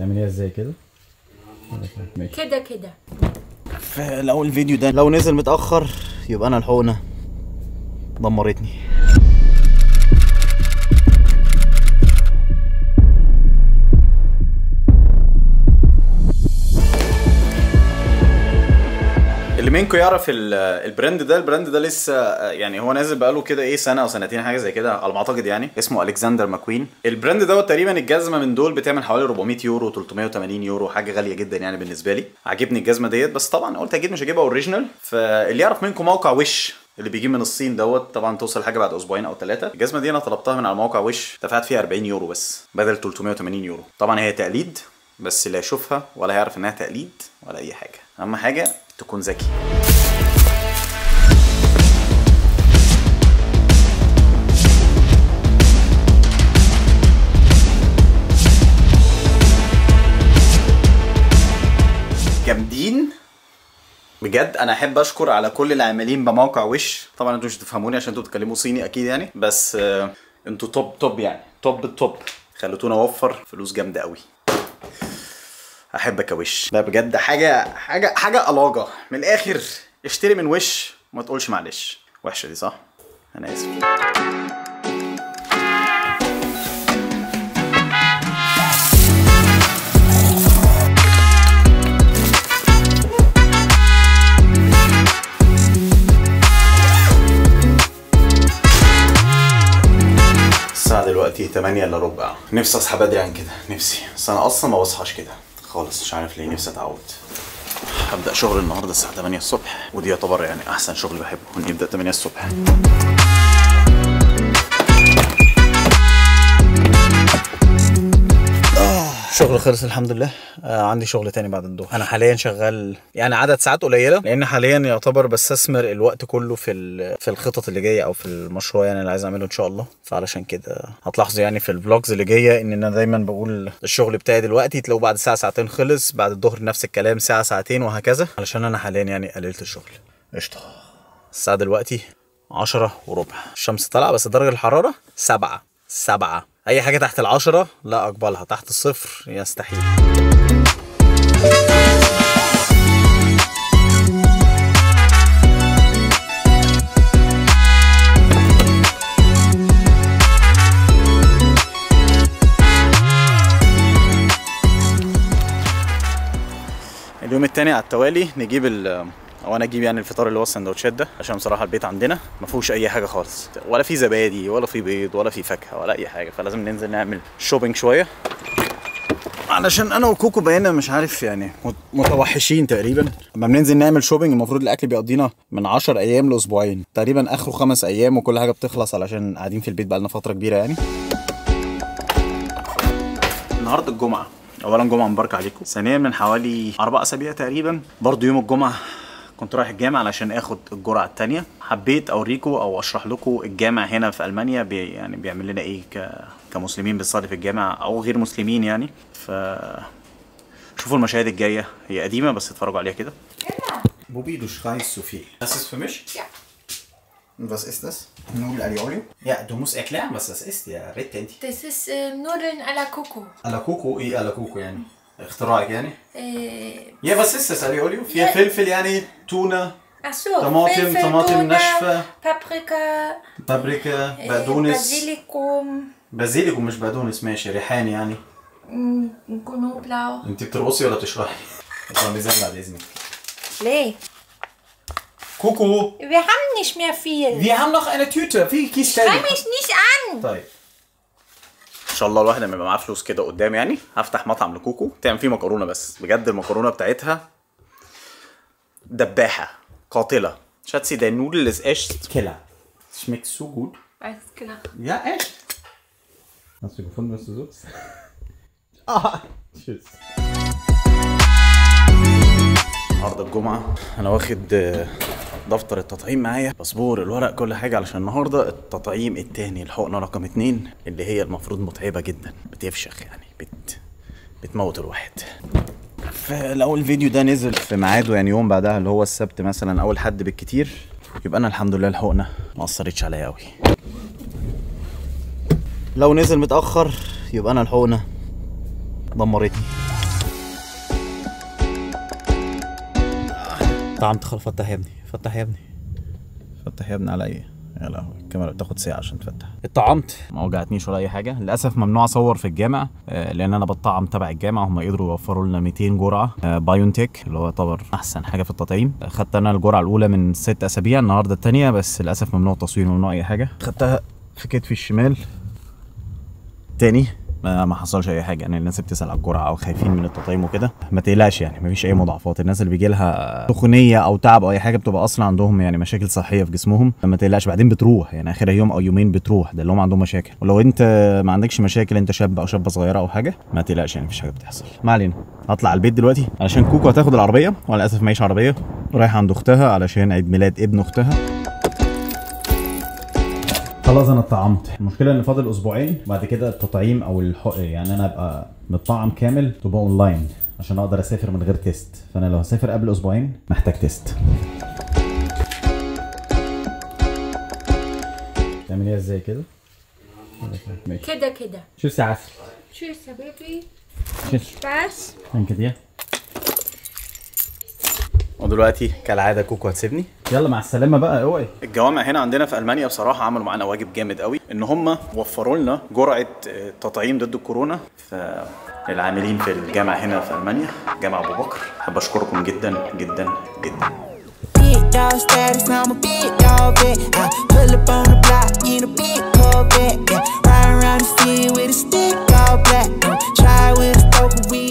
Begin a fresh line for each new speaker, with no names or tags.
تعمليها ازاي كده ماشي
كده كده
لو الفيديو ده لو نزل متأخر يبقى أنا الحقنة دمرتني اللي منكم يعرف ال- البراند ده البراند ده لسه آه، يعني هو نازل بقاله كده ايه سنه او سنتين حاجه زي كده على ما اعتقد يعني اسمه الكسندر ماكوين البراند دوت تقريبا الجزمه من دول بتعمل حوالي 400 يورو 380 يورو حاجه غاليه جدا يعني بالنسبه لي عاجبني الجزمه ديت بس طبعا قلت اكيد مش هجيبها اوريجينال فاللي يعرف منكم موقع وش اللي بيجيب من الصين دوت طبعا توصل حاجه بعد اسبوعين او ثلاثه الجزمه دي انا طلبتها من على موقع وش دفعت فيها 40 يورو بس بدل 380 يورو طبعا هي تقليد بس لا يشوفها ولا هيعرف انها تقليد ولا اي حاجه اهم حاجه تكون ذكي جامدين بجد انا احب اشكر على كل العاملين بموقع وش طبعا انتوا مش هتفهموني عشان انتوا بتتكلموا صيني اكيد يعني بس آه، انتوا توب توب يعني توب التوب خلتونا اوفر فلوس جامده قوي احبك يا وش لا بجد حاجه حاجه حاجه الاجه من الاخر اشتري من وش ما تقولش معلش وحشه دي صح انا اسف الساعة دلوقتي 8 الا ربع نفسي اصحى بدري عن كده نفسي بس انا اصلا ما بصحاش كده خالص مش عارف ليه نفسي اتعود هبدأ شغل النهارده الساعة 8 الصبح ودي يعتبر يعني احسن شغل بحبه اني ابدأ 8 الصبح شغل خلص الحمد لله آه عندي شغل تاني بعد الظهر انا حاليا شغال يعني عدد ساعات قليله لان حاليا يعتبر بستثمر الوقت كله في ال- في الخطط اللي جايه او في المشروع يعني اللي عايز اعمله ان شاء الله فعلشان كده هتلاحظوا يعني في الفلوجز اللي جايه ان انا دايما بقول الشغل بتاعي دلوقتي تلاقوه بعد ساعه ساعتين خلص بعد الظهر نفس الكلام ساعه ساعتين وهكذا علشان انا حاليا يعني قللت الشغل قشطه الساعه دلوقتي عشرة وربع الشمس طالعة بس درجة الحرارة سبعة سبعة أي حاجة تحت العشرة لا أقبلها تحت الصفر يستحيل اليوم التاني على التوالي نجيب ال او انا اجيب يعني الفطار اللي هو السندوتشات ده عشان بصراحه البيت عندنا ما فيهوش اي حاجه خالص ولا في زبادي ولا في بيض ولا في فاكهه ولا اي حاجه فلازم ننزل نعمل شوبينج شويه علشان انا وكوكو بقينا مش عارف يعني مت- متوحشين تقريبا لما بننزل نعمل شوبينج المفروض الاكل بيقضينا من 10 ايام لاسبوعين تقريبا اخره خمس ايام وكل حاجه بتخلص علشان قاعدين في البيت بقالنا فتره كبيره يعني النهارده الجمعه اولا جمعه مباركه عليكم ثانيا من حوالي اربع اسابيع تقريبا برضو يوم الجمعه كنت رايح الجامع علشان اخد الجرعه التانية حبيت اوريكم او اشرح لكم الجامع هنا في المانيا بي يعني بيعمل لنا ايه ك كمسلمين بنصلي في الجامع او غير مسلمين يعني ف شوفوا المشاهد الجايه هي قديمه بس اتفرجوا عليها كده Bubi, du schreist zu viel. Das ist für mich?
Ja.
Und was ist das? Nudel ali olio? Ja, du musst erklären, was das ist. Ja, red انت.
Das ist äh, Nudeln à la Coco.
على كوكو ايه على كوكو يعني؟ اختراعك يعني؟
Äh,
Ja, was ist das, Ali Olio? Vier
Ja.
Felfel yani, Tuna,
ach so,
Tomaten,
Pfeffer,
Tomaten
Tuna,
ناشفة.
Paprika,
بابريكا
äh,
بقدونس
Basilikum,
بازيليكو مش بقدونس ماشي ريحان يعني
mm, Knoblauch.
انت بترقصي ولا بتشرحي؟ طب ميزان بعد اذنك
Nee,
كوكو
wir haben nicht mehr viel.
Wir haben noch eine Tüte في كيس
Schreib
تاني
mich nicht an.
طيب ان شاء الله الواحد لما يبقى معاه فلوس كده قدام يعني هفتح مطعم لكوكو تعمل فيه مكرونه بس بجد المكرونه بتاعتها دباحه قاتله Schatzi, der Nudel ist echt Killer. Schmeckt so gut.
Alles klar.
Ja, echt? Hast du gefunden, was du suchst? ah, tschüss. النهارده الجمعة أنا واخد آه، دفتر التطعيم معايا باسبور الورق كل حاجة علشان النهاردة التطعيم التاني الحقنة رقم اتنين اللي هي المفروض متعبة جدا بتفشخ يعني بت بتموت الواحد فلو الفيديو ده نزل في ميعاده يعني يوم بعدها اللي هو السبت مثلا أول حد بالكتير يبقى أنا الحمد لله الحقنة ما أثرتش عليا أوي لو نزل متأخر يبقى أنا الحقنة دمرتني طعمت خلاص فتح يا ابني فتح يا ابني فتح يا ابني على ايه يا لهوي الكاميرا بتاخد ساعة عشان تفتح اتطعمت ما وجعتنيش ولا أي حاجة للأسف ممنوع أصور في الجامع آه، لأن أنا بطعم تبع الجامعة هم قدروا يوفروا لنا 200 جرعة آه، بايونتك اللي هو يعتبر أحسن حاجة في التطعيم آه، خدت أنا الجرعة الأولى من ست أسابيع النهاردة التانية بس للأسف ممنوع تصوير ممنوع أي حاجة خدتها في كتفي الشمال تاني ما ما حصلش اي حاجه يعني الناس اللي بتسال على الجرعه او خايفين من التطعيم وكده ما تقلقش يعني ما فيش اي مضاعفات الناس اللي بيجي لها سخونيه او تعب او اي حاجه بتبقى اصلا عندهم يعني مشاكل صحيه في جسمهم ما تقلقش بعدين بتروح يعني اخر يوم او يومين بتروح ده اللي هم عندهم مشاكل ولو انت ما عندكش مشاكل انت شاب او شابه صغيره او حاجه ما تقلقش يعني مفيش حاجه بتحصل ما علينا هطلع على البيت دلوقتي علشان كوكو هتاخد العربيه وللاسف معيش عربيه رايح عند اختها علشان عيد ميلاد ابن اختها خلاص انا اتطعمت المشكله ان فاضل اسبوعين بعد كده التطعيم او الحق يعني انا ابقى متطعم كامل تبقى اونلاين عشان اقدر اسافر من غير تيست فانا لو هسافر قبل اسبوعين محتاج تيست تعمليها ازاي كده ماشي
كده كده
شو الساعه
Tschüss يا بيبي
شوف
Spaß
كده ودلوقتي كالعاده كوكو هتسيبني يلا مع السلامه بقى اوعي الجوامع هنا عندنا في المانيا بصراحه عملوا معانا واجب جامد قوي ان هم وفروا لنا جرعه آه، تطعيم ضد الكورونا فالعاملين في الجامعه هنا في المانيا جامعه ابو بكر حابب اشكركم جدا جدا جدا
Big dog status, now I'm a big dog vet. I pull up on the block in a big Corvette. Yeah. Riding around the city with a stick all black. Uh, try with a broken weed.